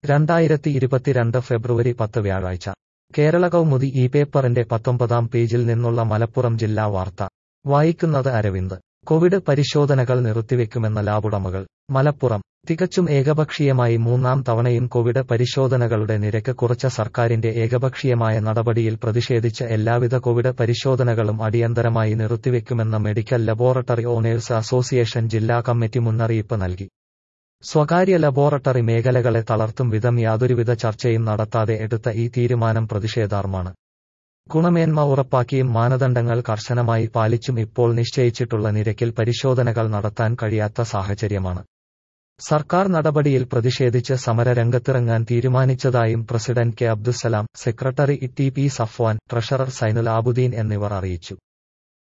രണ്ടായിരത്തി ഇരുപത്തിരണ്ട് ഫെബ്രുവരി പത്ത് വ്യാഴാഴ്ച കേരള കൗമുദി ഈ പേപ്പറിന്റെ പത്തൊമ്പതാം പേജിൽ നിന്നുള്ള മലപ്പുറം ജില്ലാ വാർത്ത വായിക്കുന്നത് അരവിന്ദ് കോവിഡ് പരിശോധനകൾ നിർത്തിവെക്കുമെന്ന ലാബുടമകൾ മലപ്പുറം തികച്ചും ഏകപക്ഷീയമായി മൂന്നാം തവണയും കോവിഡ് പരിശോധനകളുടെ നിരക്ക് കുറച്ച സർക്കാരിന്റെ ഏകപക്ഷീയമായ നടപടിയിൽ പ്രതിഷേധിച്ച് എല്ലാവിധ കോവിഡ് പരിശോധനകളും അടിയന്തരമായി നിർത്തിവെക്കുമെന്ന മെഡിക്കൽ ലബോറട്ടറി ഓണേഴ്സ് അസോസിയേഷൻ ജില്ലാ കമ്മിറ്റി മുന്നറിയിപ്പ് നൽകി സ്വകാര്യ ലബോറട്ടറി മേഖലകളെ തളർത്തും വിധം യാതൊരുവിധ ചർച്ചയും നടത്താതെ എടുത്ത ഈ തീരുമാനം പ്രതിഷേധാർഹമാണ് ഗുണമേന്മ ഉറപ്പാക്കിയും മാനദണ്ഡങ്ങൾ കർശനമായി പാലിച്ചും ഇപ്പോൾ നിശ്ചയിച്ചിട്ടുള്ള നിരക്കിൽ പരിശോധനകൾ നടത്താൻ കഴിയാത്ത സാഹചര്യമാണ് സർക്കാർ നടപടിയിൽ പ്രതിഷേധിച്ച് സമരരംഗത്തിറങ്ങാൻ തീരുമാനിച്ചതായും president K Abdussalam secretary T P Safwan treasurer Sainul Abudheen എന്നിവർ അറിയിച്ചു